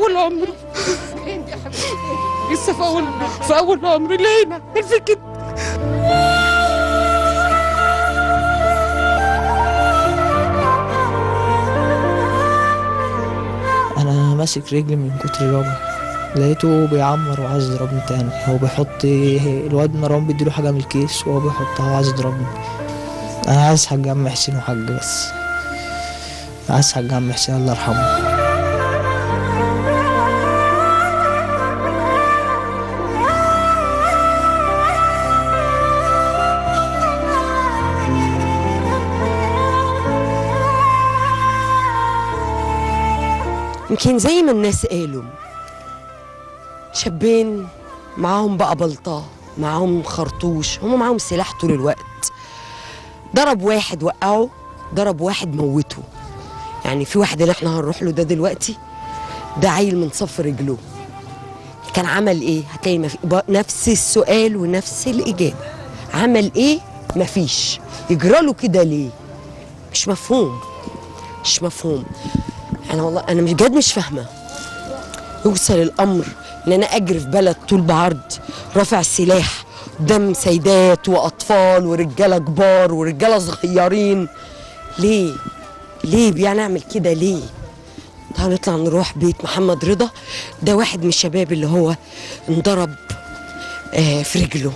اول عمره لسه في اول في اول عمره لينا في كده انا ماسك رجلي من كتر الوجع لقيته بيعمر وعايز يضربني تاني هو بيحط الواد مروان بيديله حاجه من الكيس وهو بيحطها وعايز يضربني انا عايز حاج عم حسين وحاج بس عايز حاج عم حسين الله يرحمه يمكن زي ما الناس قالوا شابين معاهم بقى بلطة معاهم خرطوش هم معاهم سلاح طول الوقت ضرب واحد وقعه ضرب واحد موته يعني في واحد اللي احنا هنروح له ده دلوقتي ده عيل من صف رجله كان عمل ايه هتلاقي مفي... ب- نفس السؤال ونفس الإجابة عمل ايه مفيش يجرى له كده ليه مش مفهوم مش مفهوم انا والله انا مش بجد مش فاهمه يوصل الامر ان انا اجري في بلد طول بعرض رافع سلاح قدام سيدات واطفال ورجاله كبار ورجاله صغيرين ليه ليه بنعمل كده ليه تعالوا نطلع نروح بيت محمد رضا ده واحد من الشباب اللي هو انضرب آه في رجله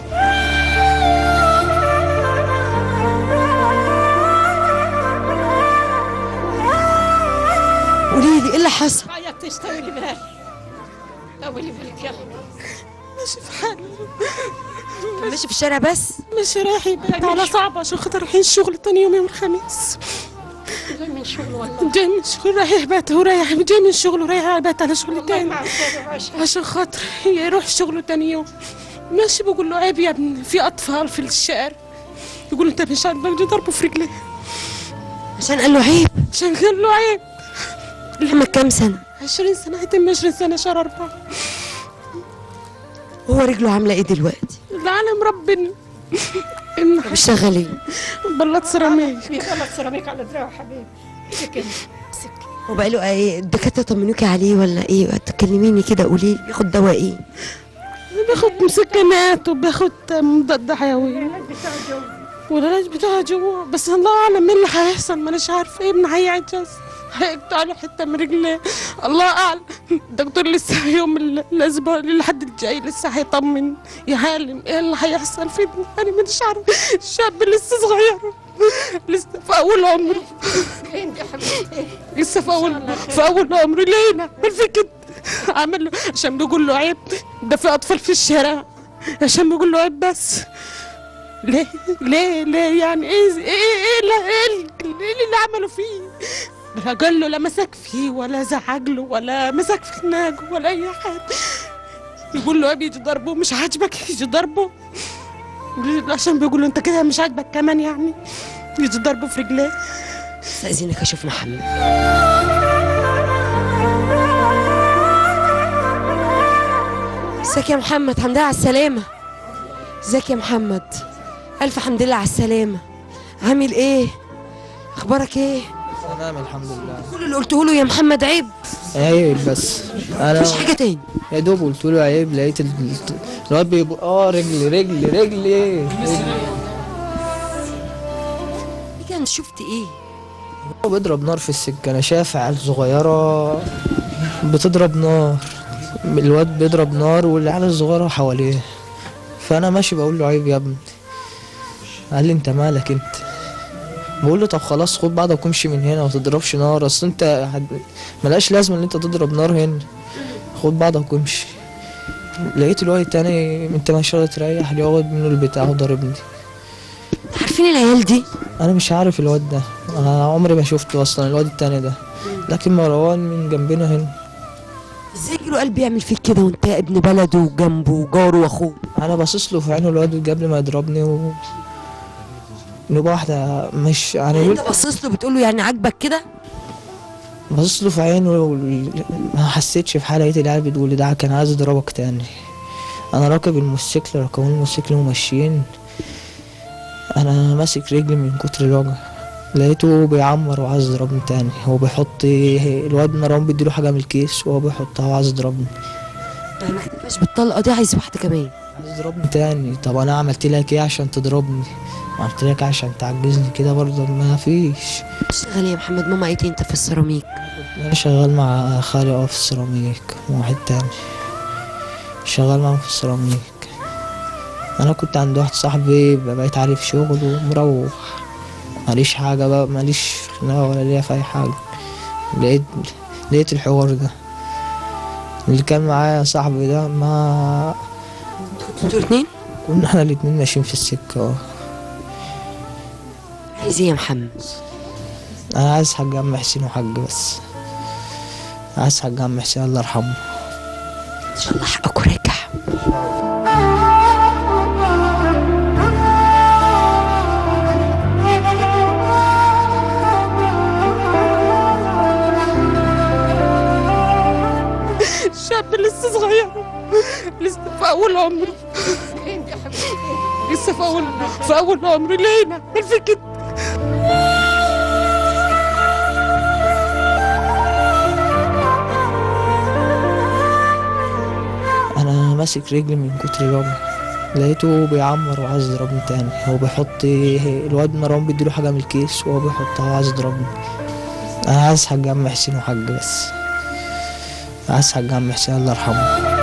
قولي لي ايه اللي حصل عيط تشتوي لي بالك طولي بالك يلا ماشي في حالي كان ماشي في الشارع بس مش رايح يبات على صعب عشان خاطر رايحين الشغل تاني يوم يوم الخميس جاي من شغل والله جاي من شغل رايح يبات ورايح جاي من الشغل ورايح يبات على شغل تاني عشان خاطر يروح شغله تاني يوم ماشي بقول له عيب يا ابني في اطفال في الشارع يقول انت مش عاجبك ده ضربه في رجليه عشان قال له عيب عشان قال له عيب لما كام سنه 20 سنه هيتم 20 سنه شهر أربعة هو رجله عامله ايه دلوقتي العالم ربنا إن بيشتغل ايه بلط سيراميك بيطلع سيراميك على دراعه حبيبي كده هو بقى له ايه الدكاتره طمنوكي عليه ولا ايه تكلميني كده قولي لي بياخد دواء ايه بياخد مسكنات وبياخد مضاد حيوي والعلاج بتاعها جوا بس الله اعلم ايه اللي هيحصل ما اناش عارفه ابني هيعجز هيقطع له حته من رجليه الله اعلم الدكتور لسه يوم ال- الاسبوع الحد الجاي لسه هيطمن يعلم ايه اللي هيحصل في ابني انا مش عارفه الشاب لسه صغير لسه في اول عمره انت يا حبيبتي لسه في اول في اول عمره لينا في كده عمل له عشان بيقول له عيب ده في اطفال في الشارع عشان بيقول له عيب بس ليه ليه ليه يعني ايه ايه ايه لا ايه ال- ايه اللي عملوا فيه لا قال له لا مسك فيه ولا زعج له ولا مسك في خناقه ولا اي حاجه يقول له عيب يجي ضربه مش عاجبك يجي ضربه عشان بيقول له انت كده مش عاجبك كمان يعني يجي ضربه في رجليه استاذنك اشوف محمد ازيك يا محمد الحمد لله على السلامة ازيك يا محمد ألف حمد لله على السلامة عامل ايه؟ أخبارك ايه؟ تمام الحمد لله كل اللي قلته له يا محمد عيب عيب بس انا مفيش حاجة تاني يا دوب قلت له عيب لقيت ال- الواد بيبقى اه رجلي رجلي رجلي رجلي كان شفت ايه؟ هو بيضرب نار في السكة أنا شايف عيال صغيرة بتضرب نار الواد بيضرب نار والعيال الصغيرة حواليه فأنا ماشي بقول له عيب يا ابني قال لي أنت مالك أنت بقول له طب خلاص خد بعضك وامشي من هنا وتضربش نار أصل أنت حد... ملهاش لازمة إن أنت تضرب نار هنا خد بعضك وامشي لقيت الواد التاني أنت مش راضي تريح يقعد منه البتاع وضربني عارفين العيال دي؟ انا مش عارف الواد ده انا عمري ما شفته اصلا الواد التاني ده لكن مروان من جنبنا هنا ازاي يجيله قلب يعمل فيك كده وانت ابن بلده وجنبه وجاره واخوه؟ انا باصص له في عينه الواد قبل ما يضربني و نبقى واحدة مش يعني انت باصص له بتقول له يعني عاجبك كده؟ باصص له في عينه وال- ما حسيتش في حالة لقيت العيال بتقول لي ده كان عايز يضربك تاني انا راكب الموتوسيكل راكبين الموتوسيكل وماشيين انا ماسك رجلي من كتر الوجع لقيته بيعمر وعايز يضربني تاني هو بيحط الواد مروان بيديله حاجة من الكيس وهو بيحطها وعايز يضربني يعني ما اكتفاش بالطلقه دي عايز واحده كمان عايز يضربني تاني طب انا عملت لك ايه عشان تضربني عملت لك إيه عشان تعجزني كده برضه ما فيش اشتغل يا محمد ماما قالت لي انت في السيراميك انا شغال مع خالي اه في السيراميك وواحد تاني شغال معاهم في السيراميك انا كنت عند واحد صاحبي بقيت عارف شغل ومروح ماليش حاجة بقى ماليش خناقة ولا ليا في أي حاجة لقيت لقيت الحوار ده اللي كان معايا صاحبي ده ما انتوا اتنين كنا احنا الاتنين ماشيين في السكة اه عايز ايه يا محمد أنا عايز حاج عم حسين وحاج بس عايز حاج عم حسين الله يرحمه ان شاء الله حقك وراجع شاب لسه صغير لسه في اول عمره انت يا حبيبتي لسه في اول في اول عمره ليه نعمل في كده انا ماسك رجلي من كتر الوجع لقيته بيعمر وعايز يضربني تاني هو بيحط الواد مروان بيديله حاجة من الكيس وهو بيحطها وعايز يضربني انا عايز حاج عم حسين وحاج بس عايز حاج عم حسين الله يرحمه